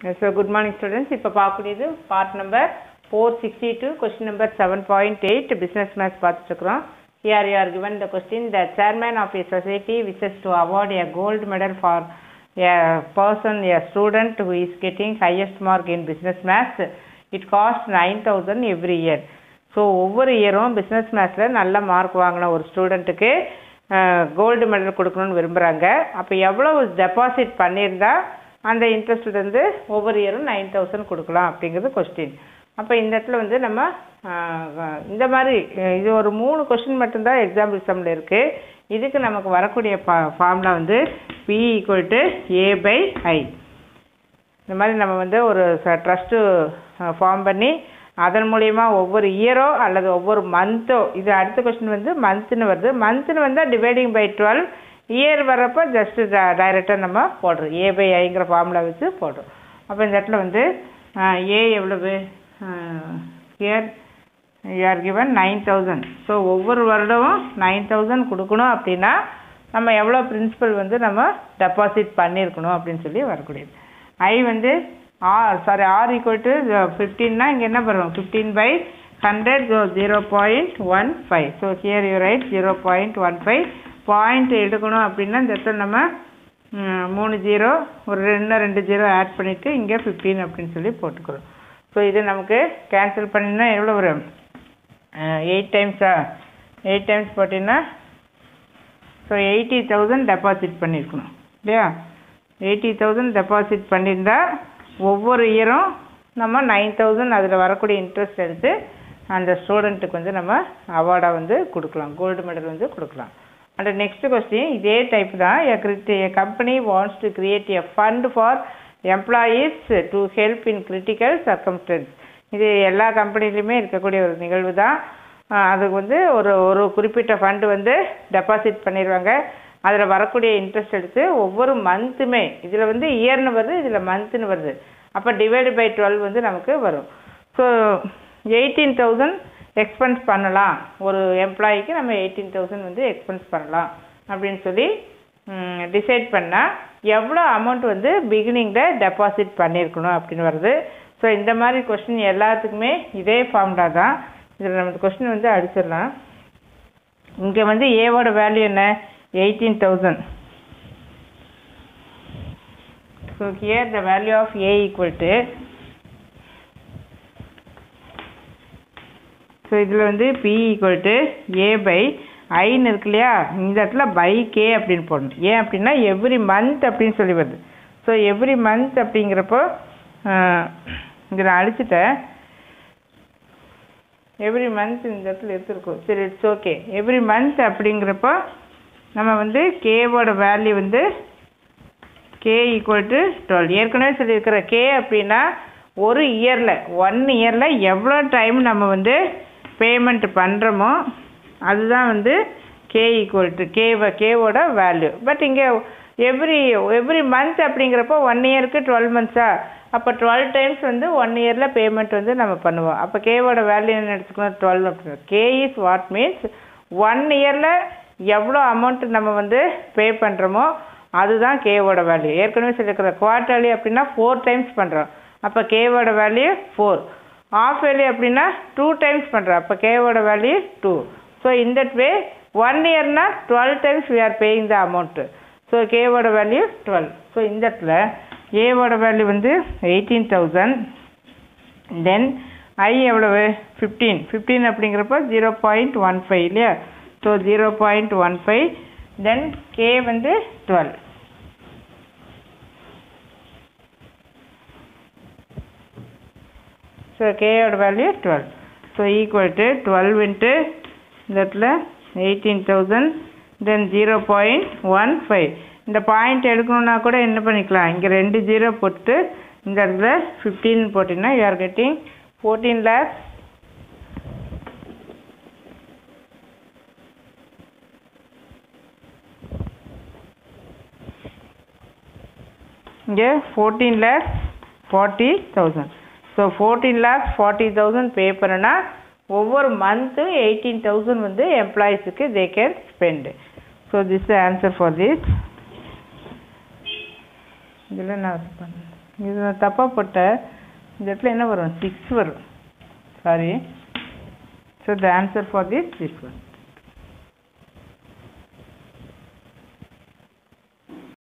so good morning students இப்போ பார்க்கக்கூடியது part number four sixty two question number seven point eight business maths பார்த்துட்ருக்குறோம் here you are given the question the chairman of a society wishes to award a gold medal for a person a student who is getting highest mark in business maths it costs 9000 every year so ஒவ்வொரு இயரும் business மேத்ஸில் நல்ல mark வாங்கின ஒரு ஸ்டூடெண்ட்டுக்கு gold medal கொடுக்கணும்னு விரும்புகிறாங்க அப்போ எவ்வளவு டெபாசிட் பண்ணியிருந்தா அந்த இன்ட்ரெஸ்ட்ல இருந்து ஒவ்வொரு இயரும் நைன் தௌசண்ட் கொடுக்கலாம் அப்படிங்கிறது கொஸ்டின் அப்போ இந்த இடத்துல வந்து நம்ம ஆஹ், இந்த மாதிரி அஹ், இது ஒரு மூணு கொஸ்டின் மட்டும்தான் எக்ஸாம்பிள் சம்மில் இருக்குது இதுக்கு நமக்கு வரக்கூடிய பா ஃபார்முலா வந்து P equal to A by I இந்த மாதிரி நம்ம வந்து ஒரு ட்ரஸ்ட்டு ஃபார்ம் பண்ணி அதன் மூலியமா ஒவ்வொரு இயரோ அல்லது ஒவ்வொரு மந்த்தோ இது அடுத்த கொஸ்டின் வந்து மந்த்னு வருது மந்த்னு வந்தால் டிவைடிங் பை டுவெல் இயர் வரப்போ ஜஸ்ட் டைரெக்டாக நம்ம போடுறோம் ஏ பை ஐங்கிற ஃபார்முலா வச்சு போடுறோம் அப்போ இந்த இடத்துல வந்து ஏ எவ்வளவு year are given nine thousand so ஒவ்வொரு வருடமும் நைன் தௌசண்ட் கொடுக்கணும் அப்படின்னா நம்ம எவ்வளோ பிரின்சிபல் வந்து நம்ம டெபாசிட் பண்ணியிருக்கணும் அப்படின்னு சொல்லி வரக்கூடியது ஐ வந்து R sorry R equal to ஃபிஃப்டீன்னா இங்கே என்ன வரும் fifteen by hundred zero point one five so here you write zero point one five point எடுக்கணும் அப்படின்னா இந்த இடத்துல நம்ம ம், மூணு ஜீரோ ஒரு ரெண்டு ரெண்டு ஜீரோ ஆட் பண்ணிவிட்டு இங்கே ஃபிஃப்டீன் அப்படின்னு சொல்லி போட்டுக்கிறோம் ஸோ இது நமக்கு கேன்சல் பண்ணினா எவ்வளோ வரும் எயிட் டைம்ஸா எயிட் டைம்ஸ் போட்டிங்கன்னா ஸோ எயிட்டி தௌசண்ட் டெபாசிட் பண்ணியிருக்கணும் இல்லையா எயிட்டி தௌசண்ட் டெபாசிட் பண்ணியிருந்தா ஒவ்வொரு இயரும் நம்ம நைன் தௌசண்ட் அதில் வரக்கூடிய இன்ட்ரெஸ்ட் எடுத்து அந்த ஸ்டூடெண்ட்டுக்கு வந்து நம்ம அவார்டாக வந்து கொடுக்கலாம் கோல்டு மெடல் வந்து கொடுக்கலாம் அண்ட் நெக்ஸ்ட் கொஸ்டின் இதே டைப் தான் எ கிரிட்டி a company wants to create a fund for employees to help in critical circumstances இது எல்லா கம்பெனிலையுமே இருக்கக்கூடிய ஒரு நிகழ்வு தான் ஆஹ் அதுக்கு வந்து ஒரு ஒரு குறிப்பிட்ட ஃபண்டு வந்து டெபாசிட் பண்ணிடுவாங்க அதில் வரக்கூடிய இன்ட்ரெஸ்ட் எடுத்து ஒவ்வொரு மந்த்துமே இதில் வந்து இயர்னு வருது இதில் மந்த்னு வருது அப்போ டிவைடு பை டுவெல் வந்து நமக்கு வரும் ஸோ எயிட்டீன் தௌசண்ட் எக்ஸ்பென்ஸ் பண்ணலாம் ஒரு எம்ப்ளாயிக்கு நம்ம எயிட்டீன் தௌசண்ட் வந்து எக்ஸ்பென்ஸ் பண்ணலாம் அப்படின்னு சொல்லி டிசைட் பண்ணால் எவ்வளோ அமௌண்ட் வந்து பிகினிங்கில் டெபாசிட் பண்ணியிருக்கணும் அப்படின்னு வருது ஸோ இந்த மாதிரி கொஸ்டின் எல்லாத்துக்குமே இதே ஃபார்முலா தான் இதில் நம்ம கொஸ்டின் வந்து அடிச்சிடலாம் இங்கே வந்து ஏவோட வேல்யூ என்ன eighteen thousand so here the value of A equal to so இதில் வந்து P equal to A by ஐன்னு இருக்கு இல்லையா இந்த இடத்துல பை கே அப்படின்னு போடணும் ஏன் அப்படின்னா எவ்ரி மந்த் அப்படின்னு சொல்லி வருது ஸோ எவ்ரி மந்த் அப்படிங்கிறப்போ இதை நான் அழிச்சிட்டேன் எவ்ரி மந்த் இந்த இடத்துல எடுத்துருக்கோம் சரி இட்ஸ் ஓகே எவ்ரி மந்த் அப்படிங்கிறப்போ நம்ம வந்து கேவோட வேல்யூ வந்து கே ஈக்குவல் டு டுவெல் ஏற்கனவே சொல்லியிருக்கிற கே அப்படின்னா ஒரு இயரில் ஒன் இயரில் எவ்வளோ டைம் நம்ம வந்து பேமெண்ட் பண்ணுறோமோ அதுதான் வந்து கே ஈக்குவல் டு கே கேவோட வேல்யூ பட் இங்கே எவ்ரி எவ்ரி மந்த் அப்படிங்கிறப்போ ஒன் இயருக்கு டுவெல் மந்த்ஸா அப்போ டுவெல் டைம்ஸ் வந்து ஒன் இயரில் பேமெண்ட் வந்து நம்ம பண்ணுவோம் அப்போ கேவோட வேல்யூ என்ன எடுத்துக்கணும் டுவெல் அப்படின்னு K is what means one இயரில் எவ்வளோ அமௌண்ட் நம்ம வந்து பே பண்ணுறோமோ அதுதான் கேவோட வேல்யூ ஏற்கனவே சொல்லியிருக்கிற குவார்ட்டர்லி அப்படின்னா ஃபோர் டைம்ஸ் பண்ணுறோம் அப்போ கேவோட வேல்யூ ஃபோர் ஆஃப் வேல்யூ அப்படின்னா டூ டைம்ஸ் பண்ணுறோம் அப்போ கேவோட வேல்யூ டூ ஸோ இந்த வே ஒன் இயர்னா twelve times we are paying the amount so கேவோட வேல்யூ டுவெல் ஸோ இந்த இடத்துல ஏவோட வேல்யூ வந்து எயிட்டீன் தௌசண்ட் தென் ஐ எவ்வளவு ஃபிஃப்டீன் ஃபிஃப்டீன் அப்படிங்கிறப்போ ஜீரோ பாயிண்ட் ஒன் ஃபைவ் இல்லையா so zero point one five then K வந்து டுவெல் ஸோ கேயோட value twelve so equal to twelve into இந்த இடத்துல eighteen thousand then zero point one five இந்த point எடுக்கணுன்னா கூட என்ன பண்ணிக்கலாம் இங்கே ரெண்டு ஜீரோ போட்டு இந்த இடத்துல ஃபிஃப்டீன் போட்டிங்கன்னா you are getting fourteen lakhs இங்கே fourteen lakhs forty thousand so fourteen lakhs forty thousand pay பண்ணுனா ஒவ்வொரு மந்த்தும் எயிட்டீன் தௌசண்ட் வந்து எம்ப்ளாயீஸுக்கு they can spend so this answer for this இதில் நான் பண்ணேன் இது நான் தப்பாக போட்டேன் இந்த இடத்துல என்ன வரும் சிக்ஸ் வரும் sorry so the answer for this this one